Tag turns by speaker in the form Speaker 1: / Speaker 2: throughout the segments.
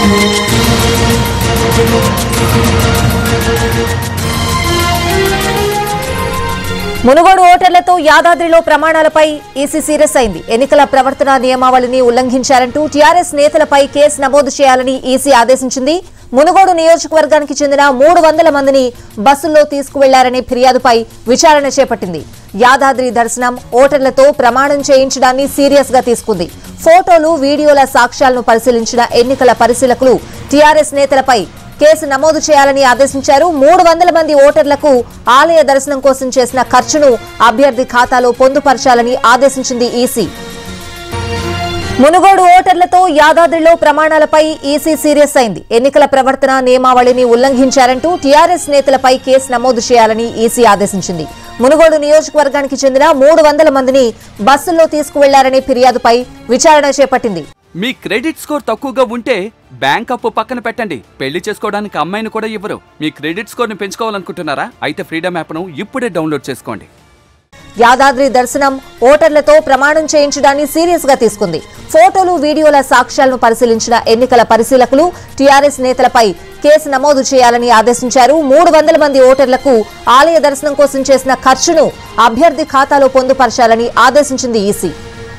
Speaker 1: మునుగోడు ఓటర్లతో యాదాద్రిలో ప్రమాణాలపై ఈసీ సీరియస్ అయింది ఎన్నికల ప్రవర్తన నియమావళిని ఉల్లంఘించారంటూ టీఆర్ఎస్ నేతలపై కేసు నమోదు చేయాలని ఈసీ ఆదేశించింది మునుగోడు నియోజకవర్గానికి చెందిన మూడు వందల మందిని బస్సుల్లో తీసుకువెళ్లారనే ఫిర్యాదుపై విచారణ చేపట్టింది యాదాద్రి దర్శనం ఓటర్లతో ప్రమాణం చేయించడాన్ని సీరియస్ గా తీసుకుంది ఫోటోలు వీడియోల సాక్ష్యాలను పరిశీలించిన ఎన్నికల పరిశీలకులు టీఆర్ఎస్ నేతలపై కేసు నమోదు చేయాలని ఆదేశించారు మూడు వందల మంది ఓటర్లకు ఆలయ దర్శనం కోసం చేసిన ఖర్చును అభ్యర్థి ఖాతాలో పొందుపరచాలని ఆదేశించింది ఈసీ మునుగోడు ఓటర్లతో యాదాద్రిలో ప్రమాణాలపై ఈసీ సీరియస్ అయింది ఎన్నికల ప్రవర్తన నియమావళిని ఉల్లంఘించారంటూ టీఆర్ఎస్ నేతలపై కేసు నమోదు చేయాలని ఈసీ ఆదేశించింది మునుగోడు నియోజకవర్గానికి చెందిన మూడు వందల మందిని బస్సుల్లో తీసుకువెళ్లారనే ఫిర్యాదుపై విచారణ చేపట్టింది
Speaker 2: మీ క్రెడిట్ స్కోర్ తక్కువగా ఉంటే బ్యాంక్ అప్పు పక్కన పెట్టండి పెళ్లి చేసుకోవడానికి అమ్మాయిని కూడా ఇవ్వరు మీ క్రెడిట్ స్కోర్ని పెంచుకోవాలనుకుంటున్నారా అయితే ఫ్రీడమ్ యాప్ను ఇప్పుడే డౌన్లోడ్ చేసుకోండి
Speaker 1: యాదాద్రి దర్శనం ఓటర్లతో ప్రమాణం చేయించడాన్ని సీరియస్ గా తీసుకుంది ఫోటోలు వీడియోల సాక్ష్యాలను పరిశీలించిన ఎన్నికల పరిశీలకులు టీఆర్ఎస్ నేతలపై కేసు నమోదు చేయాలని ఆదేశించారు మూడు వందల మంది ఓటర్లకు ఆలయ దర్శనం కోసం చేసిన ఖర్చును అభ్యర్థి ఖాతాలో పొందుపరచాలని ఆదేశించింది ఈసీ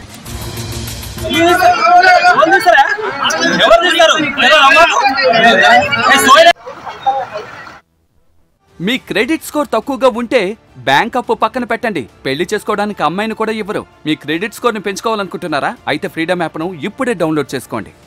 Speaker 3: ఎవరు తీస్తారా? ఎవరు తీస్తారు? ఎవరు అమ్మారు? ఏ సోయలే-
Speaker 2: మీ క్రెడిట్ స్కోర్ తక్కువగా ఉంటే బ్యాంక్ అప్పు పక్కన పెట్టండి పెళ్లి చేసుకోవడానికి అమ్మాయిని కూడా ఇవ్వరు మీ క్రెడిట్ స్కోర్ని పెంచుకోవాలనుకుంటున్నారా అయితే ఫ్రీడమ్ యాప్ను ఇప్పుడే డౌన్లోడ్ చేసుకోండి